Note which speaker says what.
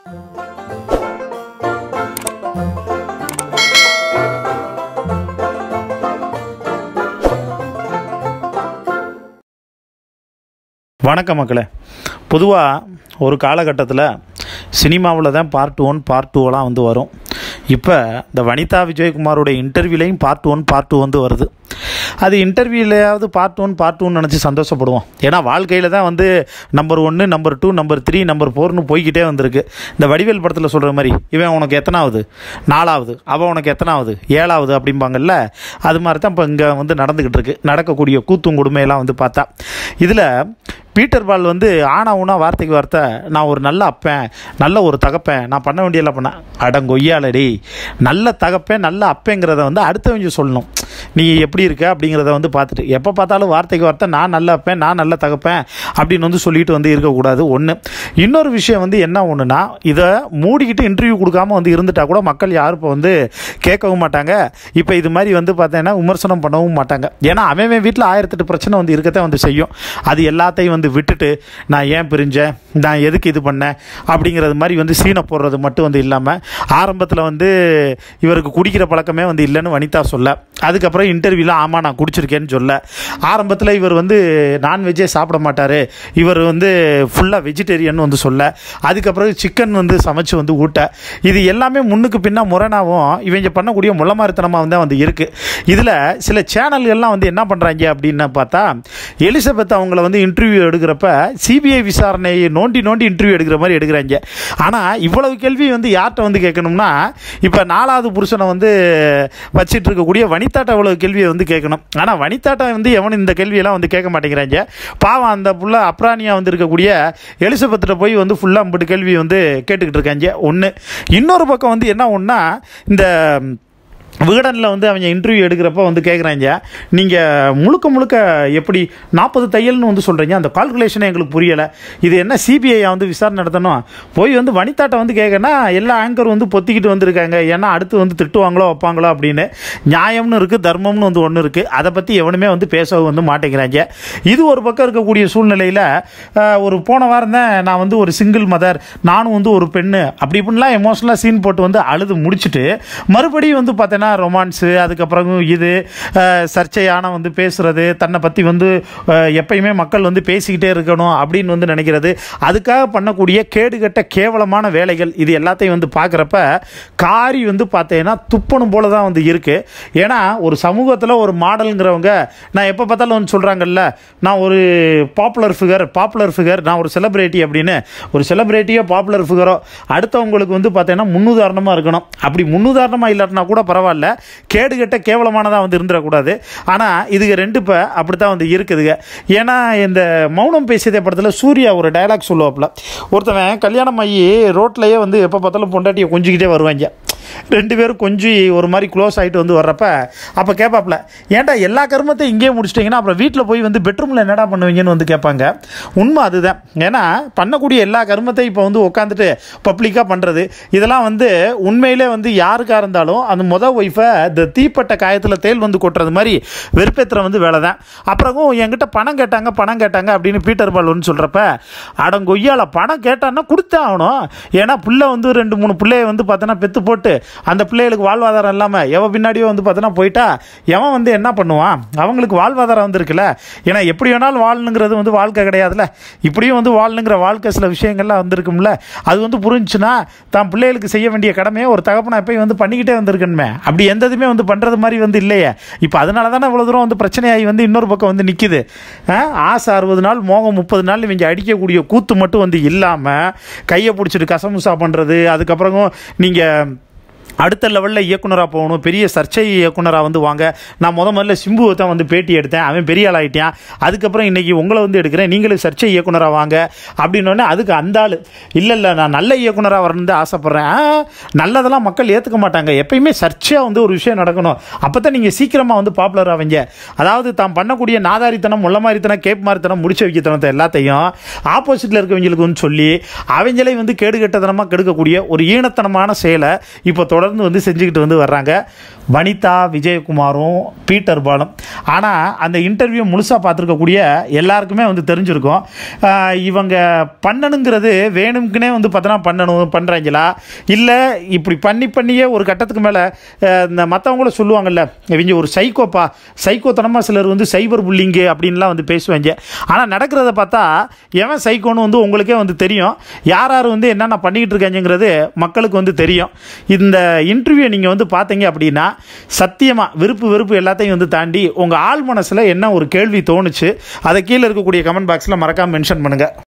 Speaker 1: வணக்கம் மக்களே பொதுவாக ஒரு காலகட்டத்தில் சினிமாவில் தான் பார்ட் ஒன் பார்ட் டூவெலாம் வந்து வரும் இப்போ இந்த வனிதா விஜயகுமாரோட இன்டர்வியூலையும் பார்ட் ஒன் பார்ட் டூ வந்து வருது அது இன்டர்வியூலையாவது பார்ட் ஒன் பார்ட் டூன்னு நினச்சி சந்தோஷப்படுவோம் ஏன்னா வாழ்க்கையில் தான் வந்து நம்பர் ஒன்று number two number three number ஃபோர்னு போய்கிட்டே வந்திருக்கு இந்த வடிவேல் படத்தில் சொல்கிற மாதிரி இவன் உனக்கு எத்தனாவது நாலாவது அவன் உனக்கு எத்தனாவது ஏழாவது அப்படிம்பாங்கல்ல அது மாதிரி தான் இப்போ இங்கே வந்து நடந்துக்கிட்டு இருக்கு நடக்கக்கூடிய கூத்தும் கொடுமையெல்லாம் வந்து பார்த்தா இதில் பீட்டர் பால் வந்து ஆனா ஊனா வார்த்தைக்கு வார்த்தை நான் ஒரு நல்ல அப்பேன் நல்ல ஒரு தகப்பேன் நான் பண்ண வேண்டியெல்லாம் பண்ணேன் அடங்கொய்யாலடி நல்ல தகப்பேன் நல்ல அப்பேங்கிறத வந்து அடுத்தவங்க சொல்லணும் நீ எப்படி இருக்க அப்படிங்கிறத வந்து பார்த்துட்டு எப்போ பார்த்தாலும் வார்த்தைக்கு வார்த்தை நான் நல்ல அப்பேன் நான் நல்ல தகப்பேன் அப்படின்னு வந்து சொல்லிட்டு வந்து இருக்கக்கூடாது ஒன்று இன்னொரு விஷயம் வந்து என்ன ஒன்றுனா இதை மூடிக்கிட்டு இன்டர்வியூ கொடுக்காம வந்து இருந்துட்டா கூட மக்கள் யாரும் இப்போ வந்து கேட்கவும் மாட்டாங்க இப்போ இது மாதிரி வந்து பார்த்தீங்கன்னா விமர்சனம் பண்ணவும் மாட்டாங்க ஏன்னா அவன் வீட்டில் ஆயிரத்தெட்டு பிரச்சனை வந்து இருக்கத்தான் வந்து செய்யும் அது எல்லாத்தையும் வந்து விட்டுட்டு நான் ஏன் பிரிஞ்சேன் நான் எதுக்கு இது பண்ணேன் அப்படிங்கிறது மாதிரி வந்து சீனை போடுறது மட்டும் வந்து இல்லாமல் ஆரம்பத்தில் வந்து இவருக்கு குடிக்கிற பழக்கமே வந்து இல்லைன்னு வனிதா சொல்ல அதுக்கப்புறம் இன்டர்வியூவில் ஆமாம் நான் குடிச்சிருக்கேன்னு சொல்ல ஆரம்பத்தில் இவர் வந்து நான்வெஜ்ஜே சாப்பிட மாட்டார் இவர் வந்து ஃபுல்லாக வெஜிடேரியன் வந்து சொல்ல அதுக்கப்புறம் சிக்கன் வந்து சமைச்சு வந்து ஊட்ட இது எல்லாமே முன்னுக்கு பின்னா முரணாவும் இவங்க பண்ணக்கூடிய முள்ளமாரித்தனமாக வந்து வந்து இருக்குது இதில் சில சேனல்கள்லாம் வந்து என்ன பண்ணுறாங்க அப்படின்னு பார்த்தா எலிசபெத் அவங்கள வந்து இன்டர்வியூ எடுக்கிறப்ப சிபிஐ விசாரணையை நோண்டி நோண்டி இன்டர்வியூ எடுக்கிற மாதிரி எடுக்கிறாங்க ஆனால் இவ்வளவு கேள்வி வந்து யார்கிட்ட வந்து கேட்கணும்னா இப்போ நாலாவது புருஷனை வந்து வச்சிட்டு இருக்கக்கூடிய வனிதாட்ட இவ்வளவு கேள்வியை வந்து கேட்கணும் ஆனால் வனிதாட்ட வந்து எவனும் இந்த கேள்வியெல்லாம் வந்து கேட்க மாட்டேங்கிறாங்க பாவம் அந்த புள்ள அப்ராணியாக வந்து இருக்கக்கூடிய எலிசபெத்திட்ட போய் வந்து ஃபுல்லாக ஐம்பது கேள்வி வந்து கேட்டுக்கிட்டு இருக்காங்க ஒன்று இன்னொரு பக்கம் வந்து என்ன ஒன்றா இந்த விகடனில் வந்து அவங்க இன்டர்வியூ எடுக்கிறப்ப வந்து கேட்குறாங்க நீங்கள் முழுக்க முழுக்க எப்படி நாற்பது தையல்னு வந்து சொல்கிறீங்க அந்த கால்குலேஷனே எங்களுக்கு புரியலை இது என்ன சிபிஐ வந்து விசாரணை நடத்தணும் போய் வந்து வனிதாட்டை வந்து கேட்கனா எல்லா ஆங்கர் வந்து பொத்திக்கிட்டு வந்திருக்காங்க ஏன்னா அடுத்து வந்து திட்டுவாங்களோ வைப்பாங்களோ அப்படின்னு நியாயம்னு இருக்குது தர்மம்னு வந்து ஒன்று இருக்குது அதை பற்றி எவனுமே வந்து பேசவும் வந்து மாட்டேங்கிறாங்க இது ஒரு பக்கம் இருக்கக்கூடிய சூழ்நிலையில் ஒரு போன வாரம் தான் நான் வந்து ஒரு சிங்கிள் மதர் நானும் வந்து ஒரு பெண்ணு அப்படி இப்படின்லாம் எமோஷனலாக சீன் போட்டு வந்து அழுது முடிச்சுட்டு மறுபடியும் வந்து பார்த்தேன்னா ரொமான்ஸு அதுக்கப்புறம் இது அஹ், சர்ச்சையான வந்து பேசுறது தன்னை பற்றி வந்து அஹ், எப்பயுமே மக்கள் வந்து பேசிக்கிட்டே இருக்கணும் அப்படின்னு வந்து நினைக்கிறது அதுக்காக பண்ணக்கூடிய கேடுகட்ட கேவலமான வேலைகள் இது எல்லாத்தையும் வந்து பார்க்குறப்ப காரி வந்து பார்த்தீங்கன்னா துப்பணும் போல தான் வந்து இருக்குது ஏன்னா ஒரு சமூகத்தில் ஒரு மாடலுங்கிறவங்க நான் எப்போ பார்த்தாலும் வந்து சொல்கிறாங்கல்ல நான் ஒரு பாப்புலர் ஃபிகர் பாப்புலர் ஃபிகர் நான் ஒரு செலிப்ரிட்டி அப்படின்னு ஒரு செலிப்ரிட்டியோ பாப்புலர் ஃபிகரோ அடுத்தவங்களுக்கு வந்து பார்த்தீங்கன்னா முன்னுதாரணமாக இருக்கணும் அப்படி முன்னுதாரணமாக இல்லாட்டினா கூட பரவாயில்ல கேடுகட்ட கேவலமானதாக வந்து இருந்துடக்கூடாது ஆனால் இதுக்கு ரெண்டு இப்போ அப்படி தான் வந்து இருக்குதுங்க ஏன்னா இந்த மௌனம் பேசியதே படத்தில் சூர்யா ஒரு டயலாக் சொல்லுவாப்புல ஒருத்தவன் கல்யாணம் ஆகி ரோட்லேயே வந்து எப்போ பார்த்தாலும் பொண்டாட்டியை கொஞ்சிக்கிட்டே வருவாங்க ரெண்டு பேரும் கொஞ்சி ஒரு மாதிரி க்ளோஸ் ஆகிட்டு வந்து வர்றப்ப அப்போ கேட்பாப்புல ஏன்டா எல்லா கர்மத்தையும் இங்கேயே முடிச்சிட்டிங்கன்னா அப்புறம் வீட்டில் போய் வந்து பெட்ரூமில் என்னடா பண்ணுவீங்கன்னு வந்து கேட்பாங்க உண்மை அதுதான் ஏன்னா பண்ணக்கூடிய எல்லா கர்மத்தையும் இப்போ வந்து உட்காந்துட்டு பப்ளிக்காக பண்ணுறது இதெல்லாம் வந்து உண்மையிலே வந்து யாருக்காக இருந்தாலும் அந்த முத ஒய்ஃபை இந்த தீப்பட்ட காயத்தில் தேல் வந்து கொட்டுறது மாதிரி வெறுப்பேற்றுற வந்து வேலை தான் அப்புறம் என்கிட்ட பணம் கேட்டாங்க பணம் கேட்டாங்க அப்படின்னு பீட்டர் பால் வந்து சொல்கிறப்ப அடங்கொய்யால பணம் கேட்டான்னா கொடுத்தே ஆகணும் ஏன்னா பிள்ளை வந்து ரெண்டு மூணு பிள்ளைய வந்து பார்த்தோன்னா பெத்து போட்டு அந்த பிள்ளைகளுக்கு வாழ்வாதாரம் இல்லாமல் எவன் பின்னாடியோ வந்து பார்த்தோன்னா போயிட்டா எவன் வந்து என்ன பண்ணுவான் அவங்களுக்கு வாழ்வாதாரம் வந்திருக்குல்ல ஏன்னா எப்படி வேணாலும் வாழணுங்கிறது வந்து வாழ்க்கை கிடையாதுல்ல இப்படியும் வந்து வாழணுங்கிற வாழ்க்கை சில விஷயங்கள்லாம் வந்திருக்கும்ல அது வந்து புரிஞ்சுன்னா தான் பிள்ளைகளுக்கு செய்ய வேண்டிய கடமையை ஒரு தகப்பனை எப்பயும் வந்து பண்ணிக்கிட்டே வந்திருக்கணுமே அப்படி எந்த இதுவுமே வந்து பண்ணுறது மாதிரி வந்து இல்லையே இப்போ அதனால தானே இவ்வளோ தூரம் வந்து பிரச்சனையாகி வந்து இன்னொரு பக்கம் வந்து நிற்கிது ஆசை அறுபது நாள் மோகம் முப்பது நாள் இவங்க அடிக்கக்கூடிய கூத்து மட்டும் வந்து இல்லாமல் கையை பிடிச்சிட்டு கசமுசா பண்ணுறது அதுக்கப்புறம் நீங்கள் அடுத்த லெவலில் இயக்குனராக போகணும் பெரிய சர்ச்சை இயக்குனராக வந்து வாங்க நான் முத முதல்ல சிம்புவை தான் வந்து பேட்டி எடுத்தேன் அவன் பெரிய ஆள் ஆகிட்டான் அதுக்கப்புறம் இன்றைக்கி உங்களை வந்து எடுக்கிறேன் நீங்களும் சர்ச்சை இயக்குனராக வாங்க அப்படின்னோடனே அதுக்கு அந்த ஆள் இல்லை இல்லை நான் நல்ல இயக்குனராக வரணுன்னு ஆசைப்பட்றேன் ஆ, நல்லதெல்லாம் மக்கள் ஏற்றுக்க மாட்டாங்க எப்பயுமே சர்ச்சையாக வந்து ஒரு விஷயம் நடக்கணும் அப்போ தான் நீங்கள் சீக்கிரமாக வந்து பாப்புலர் ஆவீங்க அதாவது தான் பண்ணக்கூடிய நாதாரித்தனம் முள்ள மாதிரித்தனம் கேப் மாதிரித்தனம் முடிச்ச வைக்கத்தனத்தை எல்லாத்தையும் ஆப்போசிட்டில் இருக்கவங்களுக்கு வந்து சொல்லி அவங்களே வந்து கேடுகட்டத்தனமாக கெடுக்கக்கூடிய ஒரு ஈனத்தனமான செயலை இப்போ தொடர்ந்து தொடர்ந்து வந்து செஞ்சுக்கிட்டு வந்து வர்றாங்க வனிதா விஜயகுமாரும் பீட்டர் பாலும் ஆனால் அந்த இன்டர்வியூ முழுசாக பார்த்துருக்கக்கூடிய எல்லாருக்குமே வந்து தெரிஞ்சிருக்கும் ஆஹ் இவங்க பண்ணணுங்கிறது வேணும்க்குனே வந்து பார்த்தோன்னா பண்ணணும் பண்ணுறாங்களா இல்லை இப்படி பண்ணி பண்ணியே ஒரு கட்டத்துக்கு மேலே இந்த மற்றவங்களும் சொல்லுவாங்கல்ல இவங்க ஒரு சைக்கோப்பா சைக்கோத்தனமாக சிலர் வந்து சைபர் புல்லிங்கு அப்படின்லாம் வந்து பேசுவாங்க ஆனால் நடக்கிறத பார்த்தா எவன் சைக்கோன்னு வந்து உங்களுக்கே வந்து தெரியும் யார் யார் வந்து என்னென்ன பண்ணிக்கிட்டு இருக்காங்கிறது மக்களுக்கு வந்து தெரியும் இந்த இன்டர்வியூ நீங்கள் வந்து பார்த்தீங்க அப்படின்னா சத்தியமாக விருப்பு வெறுப்பு எல்லாத்தையும் வந்து தாண்டி உங்கள் ஆள் மனசில் என்ன ஒரு கேள்வி தோணுச்சு அதை கீழே இருக்கக்கூடிய கமெண்ட் பாக்ஸில் மறக்காமல் மென்ஷன் பண்ணுங்கள்